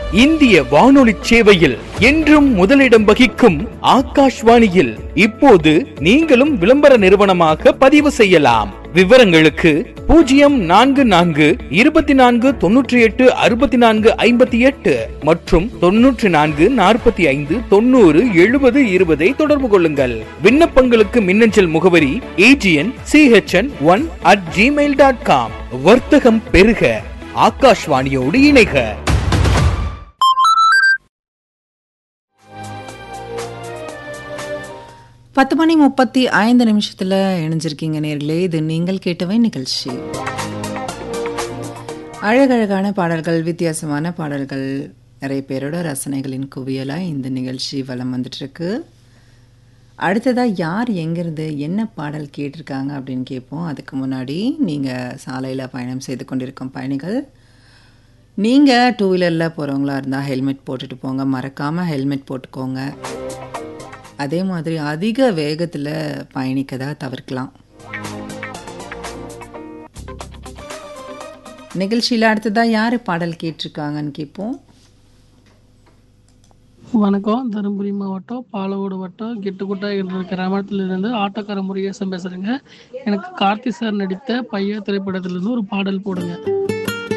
இந்திய வானொலி சேவையில் என்றும் முதலிடம் வகிக்கும் ஆகாஷ்வாணியில் இப்போது நீங்களும் விளம்பர நிறுவனமாக பதிவு செய்யலாம் விவரங்களுக்கு பூஜ்ஜியம் நான்கு நான்கு இருபத்தி நான்கு தொன்னூற்றி எட்டு அறுபத்தி நான்கு ஐம்பத்தி எட்டு மற்றும் தொன்னூற்றி நான்கு நாற்பத்தி ஐந்து தொண்ணூறு எழுபது இருபதை தொடர்பு கொள்ளுங்கள் விண்ணப்பங்களுக்கு மின்னஞ்சல் முகவரி AGN CHN one at Gmail dot com வர்த்தகம் பெருக ஆகாஷ்வாணியோடு இணைக பத்து மணி முப்பத்தி ஐந்து நிமிஷத்தில் இணைஞ்சிருக்கீங்க நேர்களே இது நீங்கள் கேட்டவை நிகழ்ச்சி அழகழகான பாடல்கள் வித்தியாசமான பாடல்கள் நிறைய பேரோட ரசனைகளின் குவியலாக இந்த நிகழ்ச்சி வலம் வந்துட்டுருக்கு அடுத்ததாக யார் எங்கேருந்து என்ன பாடல் கேட்டிருக்காங்க அப்படின்னு கேட்போம் அதுக்கு முன்னாடி நீங்கள் சாலையில் பயணம் செய்து கொண்டிருக்கும் பயணிகள் நீங்கள் டூ வீலரில் போகிறவங்களா இருந்தால் ஹெல்மெட் போட்டுட்டு போங்க மறக்காமல் ஹெல்மெட் போட்டுக்கோங்க அதே மாதிரி அதிக வேகத்தில் பயணிக்கதை தவிர்க்கலாம் நிகழ்ச்சியில் அடுத்ததாக யார் பாடல் கேட்டிருக்காங்கன்னு கேட்போம் வணக்கம் தருமபுரி மாவட்டம் பாலவோடு வட்டம் கெட்டுக்குட்டா என்ற கிராமத்திலிருந்து ஆட்டோக்கார முருகேசன் பேசுகிறேங்க எனக்கு கார்த்தி சார் நடித்த பையா திரைப்படத்திலிருந்து ஒரு பாடல் போடுங்க